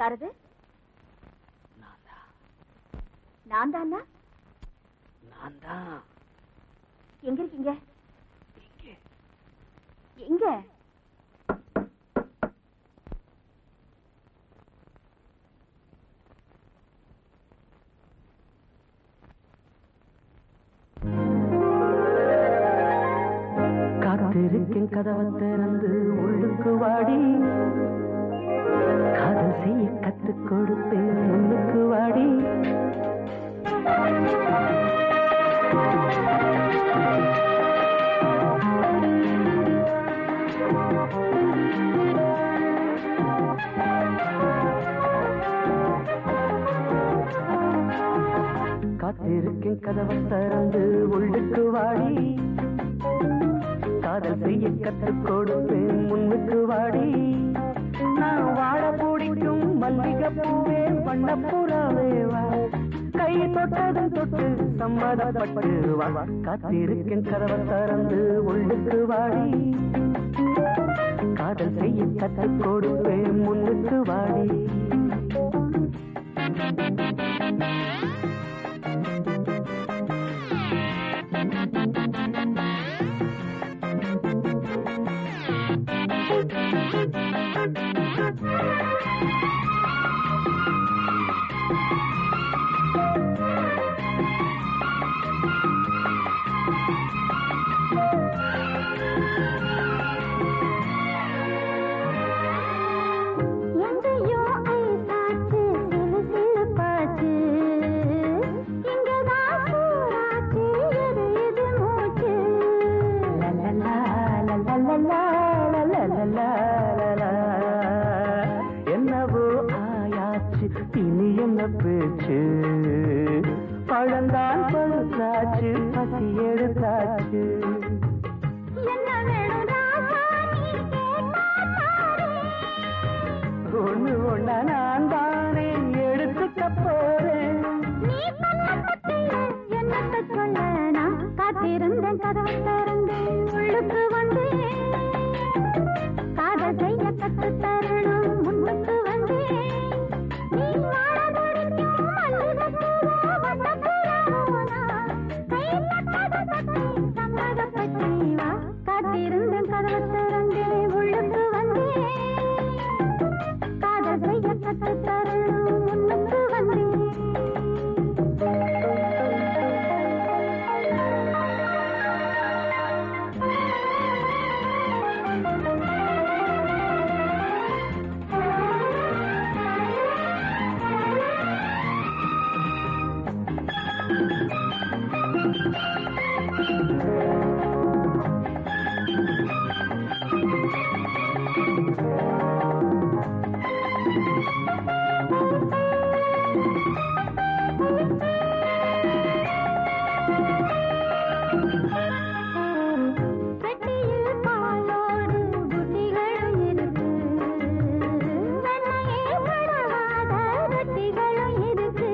யாரது நான் தான் நான் தானா நான் தான் எங்க இருக்கீங்க இங்கே எங்க காத்திருக்கும் கதவை திறந்து உள்ளுக்கு வாடி காதல் செய்ய கத்துக் கொடுப்பேன் முன்னுக்கு வாடி காத்திருக்கும் கதவை திறந்து உள்ளுக்கு வாடி காதல் செய்ய கற்றுக் கொடுப்பேன் முன்னுக்கு வாடி நான் வாழ பிடிக்கும் மல்லிகை பூவே வண்ணப்புறாவே வா கை தொட்டதும் தொட்டு சம்மதப்பட்டு வா காத்திருக்கேன் கதவை திறந்து உள்ளுக்கு வாடி காதல் செய்ய கற்றுக் கொடுப்பேன் முன்னுக்கு வாடி எங்கேயோ ஐசாச்சு சிலு சிலு பாச்சு இங்கதான் சூறாச்சு எது எது மூச்சு லலலா, லலலலா, லலலலா, லலலா. என்னவோ ஆயாச்சு இனி என்ன பேச்சு பழந்தான் பழுத்தாச்சு பசி எடுத்தாச்சு என்ன வேணும் ராசா நீ கேட்டா தாரே ஒண்ணு ஒண்ணா நான் தானே எடுத்துக்க போறேன் நீ சொன்ன பத்தியில என்னத்த சொல்ல நான் காத்திருந்தேன் கதவை திறந்தேன் உள்ளுக்கு வந்தேன் காதல் செய்ய கத்து தரணும் முன்னுக்கு வந்தேன் நீ வாழ துடிக்கும் மல்லிகைப்பூவோ, வண்ணப்பூராவோ நான். கை தொட்டது தட்டி சம்மதப்பட்டு வா. காத்திருந்தேன் கதவை திறந்தேன் உள்ளுக்கு வந்தேன் காதல் செய்ய கத்து தரணும் முன்னுக்கு வந்தேன் பெட்டியில் பாலோடு குட்டிகளும் இருக்கு வெண்ணையே படவாத ரொட்டிகளும் இருக்கு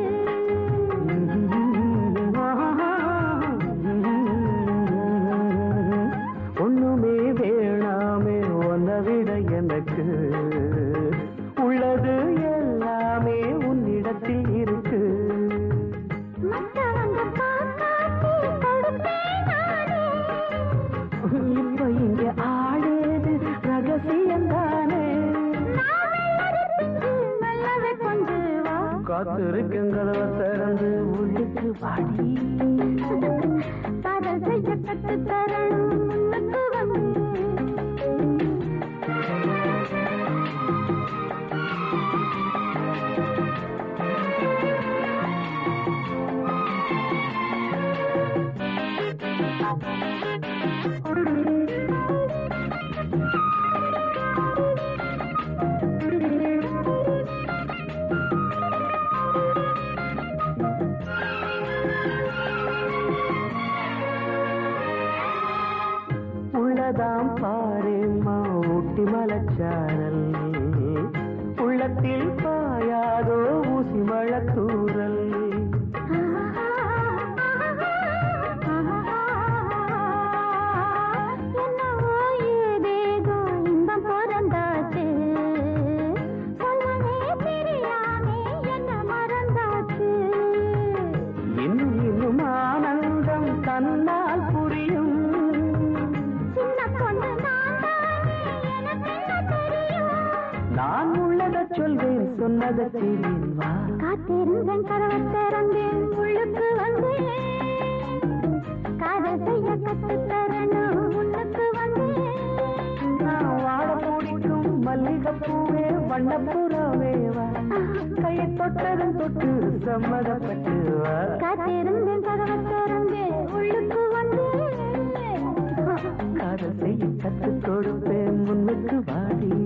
ஒண்ணுமே வேணாமே உன்னை விட எனக்கு உள்ளது எல்லாமே உன்னிடத்தில் இருக்கு மத்தவங்க பாக்காட்டி கொடுப்பேன் நானே இப்ப இங்க ஆடேது ரகசியம் தானே நான் வெள்ளரி பிஞ்சு மெல்லவே கொண்டு வா காத்திருக்கும் கதவை திறந்து உள்ளுக்கு வாடி காதல் செய்ய கத்து தரணும் முன்னுக்கு வந்து உள்ளதாம் பாரேம்மா ஊட்டி மலச்சாரல் உள்ளத்தில் பாயாதோ ஊசி மழத்தூரல் என்னவோ ஏதேதோ இன்பம் பிறந்தாச்சு சொல்லவே தெரிய மிதக்கிறேன் வா காத்திருந்தேன் கதவை திறந்தேன் உள்ளுக்கு வந்தேன் காதல் செய்ய கற்றுத் தரணும் முன்னுக்கு வந்தேன் நான் வாழ பிடிக்கும் மல்லிகைப்பூவே வண்ணப்புறாவே வா கையை தொட்டதும் தொட்டு சம்மதப்பட்டு வா காத்திருந்தேன் கதவை திறந்தேன் உள்ளுக்கு வந்தேன் காதல் செய்ய கற்றுக் கொடுப்பேன் முன்னுக்கு வாடி